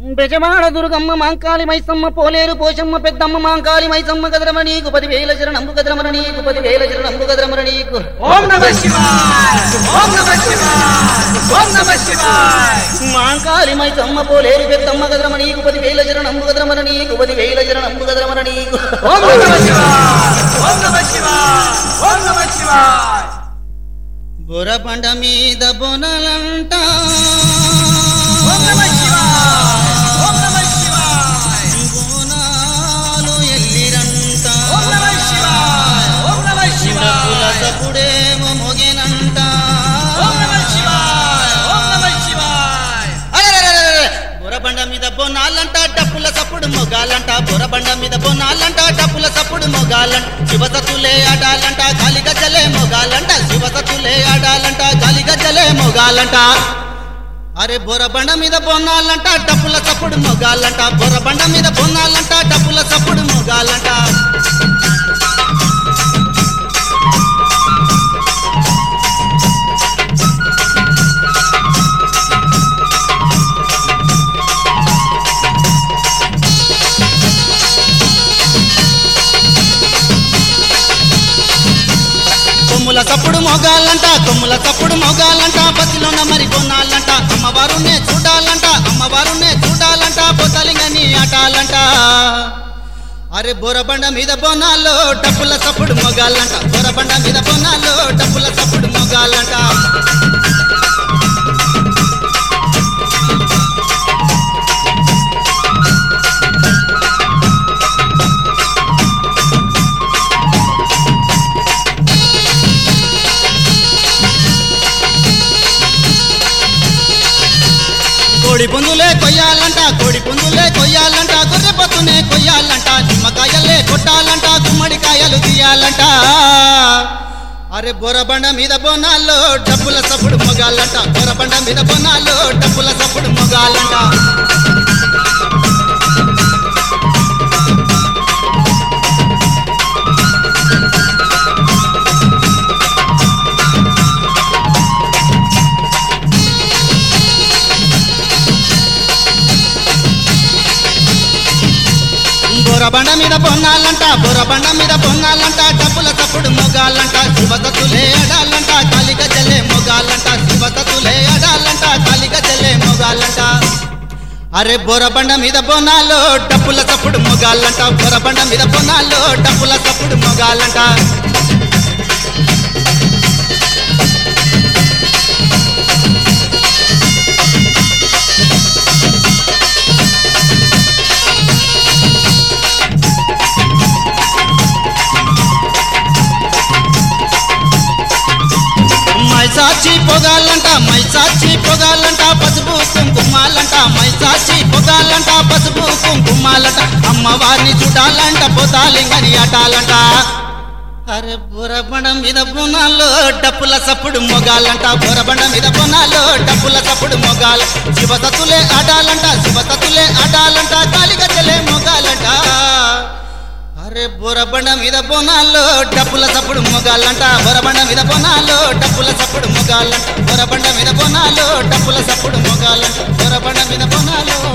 బెజవాడ దుర్గమ్మ మాంకాళి మైసమ్మ పోలేరు పోషమ్మ పెద్దమ్మ మాంకాళి మైసమ్మ గదరమ నీకు పదివేల శరణంబు గదరమర నీకు పదివేల శరణంబు గదరమర నీకు ఓం నమ శివాయ ఓం నమ శివాయ ఓం నమ శివాయ మాంకాళి మైసమ్మ పోలేరు పెద్దమ్మ గదరమ నీకు పదివేల శరణంబు గదరమర నీకు పదివేల శరణంబు గదరమర నీకు ఓం నమ శివాయ ఓం నమ శివాయ ఓం నమ శివాయ బొరబండ మీద బొనలంట ఓం నమ శివాయ ఓం నమ శివాయ బోనాలు ఎల్లిరంట ఓం నమ శివాయ ఓం నమ చిన్నపుల శివాయ సపుడేమో మొగెనంట ఓం నమ శివాయ ఓం నమ శివాయ అరెరెరెరెరె! బొరబండ మీద బొనాలంట డప్పుల సప్పుడు మొగాలంట బొరబండ మీద బొనాలంట డప్పుల సప్పుడు మొగాలంట శివసతులే ఆడాలంట గాలి గజ్జలే మొగాలంట శివసతులే ఆడాలంట గాలి గజ్జలే మొగాలంట అరే బొరబండ మీద బొన్నాలంట డప్పుల సప్పుడు మొగాలంట బొరబండ మీద బొన్నాలంట డప్పుల సప్పుడు మొగాలంట కొమ్ముల సప్పుడు మొగాలంట కొమ్ముల సప్పుడు మొగాలంట బతిలోన మరి కొనాలంట అమ్మవారునే చూడాలంట అమ్మవారునే చూడాలంట బొతలింగని ఆటాలంట అరే బొరబండ మీద బొనాల్లో డప్పుల సప్పుడు మొగాలంట బొరబండ మీద బొనాల్లో డప్పుల సప్పుడు మొగాలంట కోడి పుందులే కొయ్యాలంట కోడి పుందులే కొయ్యాలంట గొర్రె పొత్తునే కొయ్యాలంట నిమ్మకాయలే కొట్టాలంట గుమ్మడికాయలు తీయాలంట అరే బొరబండ మీద బొనాల్లో డబ్బుల సప్పుడు మొగాలంట బొరబండ మీద బొనాల్లో డబ్బుల సప్పుడు మొగాలంట బొరబండ మీద పొన్నాలంట బొరబండ మీద పొన్నాలంట డబ్బుల తప్పుడు మొగాలంట శివతతులే అడాలంట కాలిగ జలే మొగాలంట శివతతులే అడాలంట కాలిగ జలే మొగాలంట అరే బొరబండ మీద బొనాలో డబ్బుల తప్పుడు మొగాలంట బొరబండ మీద బొనాలో డబ్బుల తప్పుడు మొగాలంట మైసాచి పొగాలంట మైసాచి పొగాలంట పసుపు కుంకుమాలంట మైసాచి పొగాలంట పసుపు కుంకుమాలంట అమ్మవారిని చూడాలంట పోతాలింగని అటాలంట అరే బురబండ మీద బునాలో డప్పుల సప్పుడు మొగాలంట బురబండ మీద బునాలో డప్పుల సప్పుడు మొగాల శివసతులే ఆడాలంట శివసతులే ఆడాలంట కాలిగచ్చలే మొగాలంట అరే బొరబండ మీద బొనాల్లో డప్పుల సప్పుడు మొగాలంట బొరబండ మీద బొనాల్లో డప్పుల సప్పుడు మొగాలంట బొరబండ మీద బొనాల్లో డప్పుల సప్పుడు మొగాలంట బొరబండ మీద బొనాల్లో